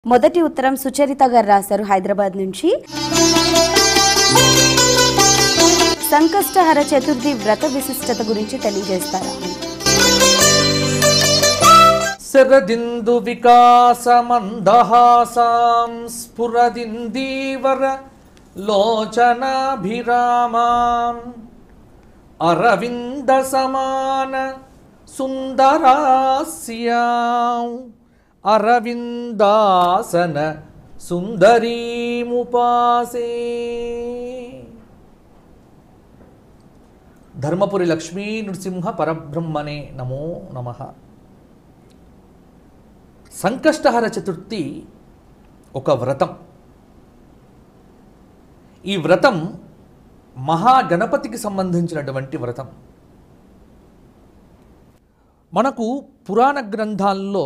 మొదటి ఉత్తరం సుచరిత గారు రాశారు హైదరాబాద్ నుంచి సంకష్టహర చతుర్థి వ్రత విశిష్టత గురించి తెలియజేస్తారా శరదిందు వికాసమందహాసాం స్ఫురదిందీవర లోచనాభిరామాం అరవింద సమాన సుందరాస్యాం అరవిందాసన సుందరీముపాసే ధర్మపురి లక్ష్మీ నృసింహ పరబ్రహ్మణే నమో నమః సంకష్టహర చతుర్థి ఒక వ్రతం ఈ వ్రతం మహాగణపతికి సంబంధించినటువంటి వ్రతం మనకు పురాణ గ్రంథాల్లో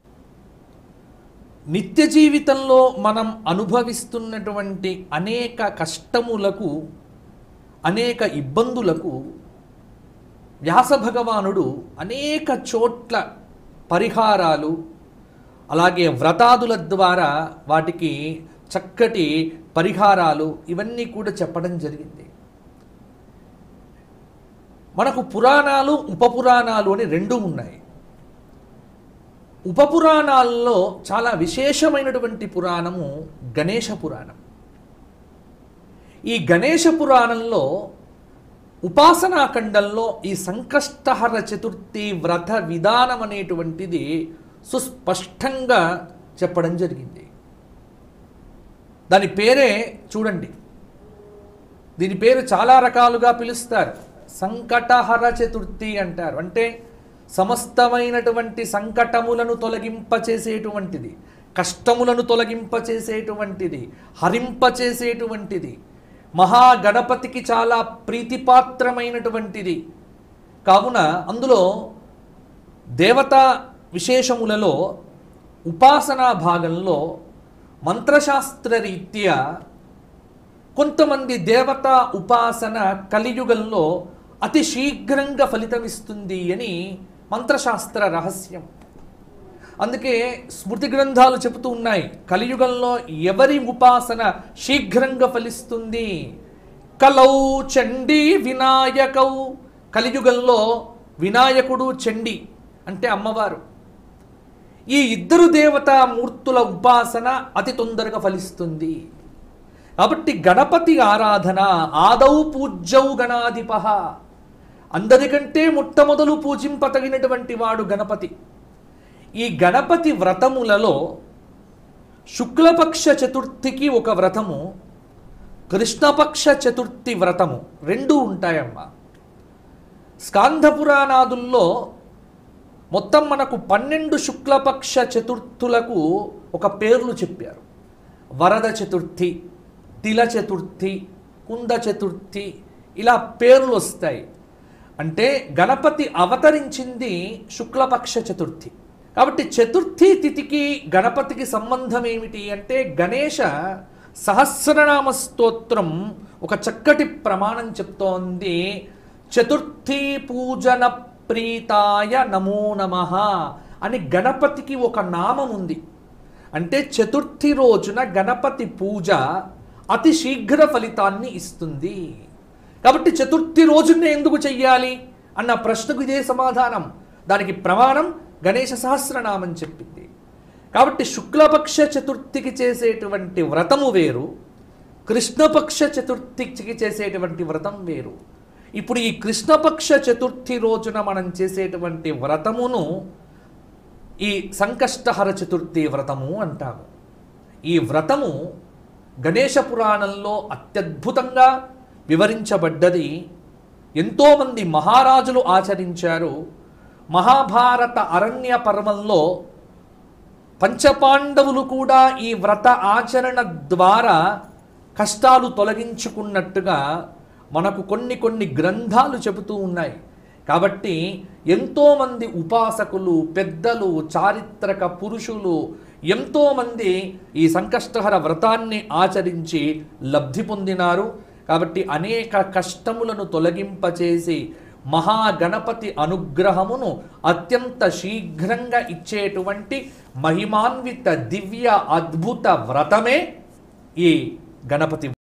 నిత్య జీవితంలో మనం అనుభవిస్తున్నటువంటి అనేక కష్టములకు అనేక ఇబ్బందులకు వ్యాస భగవానుడు అనేక చోట్ల పరిహారాలు అలాగే వ్రతాదుల ద్వారా వాటికి చక్కటి పరిహారాలు ఇవన్నీ కూడా చెప్పడం జరిగింది మనకు పురాణాలు ఉపపురాణాలు అని రెండు ఉన్నాయి ఉపపురాణాల్లో చాలా విశేషమైనటువంటి పురాణము గణేశ పురాణం ఈ గణేశ పురాణంలో ఉపాసనాఖండంలో ఈ సంకష్టహర చతుర్థి వ్రత విధానం అనేటువంటిది సుస్పష్టంగా చెప్పడం జరిగింది దాని పేరే చూడండి దీని పేరు చాలా రకాలుగా పిలుస్తారు సంకటహర చతుర్థి అంటారు అంటే సమస్తమైనటువంటి సంకటములను తొలగింపచేసేటువంటిది కష్టములను తొలగింపచేసేటువంటిది హరింపచేసేటువంటిది మహాగణపతికి చాలా ప్రీతిపాత్రమైనటువంటిది కావున అందులో దేవతా విశేషములలో ఉపాసనా భాగంలో మంత్రశాస్త్ర రీత్యా కొంతమంది దేవతా ఉపాసన కలియుగంలో అతి శీఘ్రంగా ఫలితమిస్తుంది అని మంత్రశాస్త్ర రహస్యం అందుకే స్మృతి గ్రంథాలు చెబుతూ ఉన్నాయి కలియుగంలో ఎవరి ఉపాసన శీఘ్రంగా ఫలిస్తుంది కలౌ చండీ వినాయకౌ కలియుగంలో వినాయకుడు చండి అంటే అమ్మవారు ఈ ఇద్దరు దేవతా మూర్తుల ఉపాసన అతి తొందరగా ఫలిస్తుంది కాబట్టి గణపతి ఆరాధన ఆదౌ పూజ్యౌ గణాధిప అందరికంటే మొట్టమొదలు పూజింపతగినటువంటి వాడు గణపతి ఈ గణపతి వ్రతములలో శుక్లపక్ష చతుర్థికి ఒక వ్రతము కృష్ణపక్ష చతుర్థి వ్రతము రెండు ఉంటాయమ్మా స్కాంధ పురాణాదుల్లో మొత్తం మనకు పన్నెండు శుక్లపక్ష చతుర్థులకు ఒక పేర్లు చెప్పారు వరద చతుర్థి తిల చతుర్థి కుంద చతుర్థి ఇలా పేర్లు వస్తాయి అంటే గణపతి అవతరించింది శుక్లపక్ష చతుర్థి కాబట్టి చతుర్థి తిథికి గణపతికి సంబంధం ఏమిటి అంటే గణేష సహస్రనామ స్తోత్రం ఒక చక్కటి ప్రమాణం చెప్తోంది చతుర్థి పూజన ప్రీతాయ నమో నమ అని గణపతికి ఒక నామం ఉంది అంటే చతుర్థి రోజున గణపతి పూజ అతి శీఘ్ర ఫలితాన్ని ఇస్తుంది కాబట్టి చతుర్థి రోజునే ఎందుకు చెయ్యాలి అన్న ప్రశ్నకు ఇదే సమాధానం దానికి ప్రమాణం గణేశ సహస్రనామం చెప్పింది కాబట్టి శుక్లపక్ష చతుర్థికి చేసేటువంటి వ్రతము వేరు కృష్ణపక్ష చతుర్థికి చేసేటువంటి వ్రతం వేరు ఇప్పుడు ఈ కృష్ణపక్ష చతుర్థి రోజున మనం చేసేటువంటి వ్రతమును ఈ సంకష్టహర చతుర్థి వ్రతము అంటాము ఈ వ్రతము గణేశ పురాణంలో అత్యద్భుతంగా వివరించబడ్డది ఎంతోమంది మహారాజులు ఆచరించారు మహాభారత అరణ్య పర్వంలో పంచపాండవులు కూడా ఈ వ్రత ఆచరణ ద్వారా కష్టాలు తొలగించుకున్నట్టుగా మనకు కొన్ని కొన్ని గ్రంథాలు చెబుతూ ఉన్నాయి కాబట్టి ఎంతోమంది ఉపాసకులు పెద్దలు చారిత్రక పురుషులు ఎంతోమంది ఈ సంకష్టహర వ్రతాన్ని ఆచరించి లబ్ధి పొందినారు కాబట్టి అనేక కష్టములను తొలగింపచేసి మహాగణపతి అనుగ్రహమును అత్యంత శీఘ్రంగా ఇచ్చేటువంటి మహిమాన్విత దివ్య అద్భుత వ్రతమే ఈ గణపతి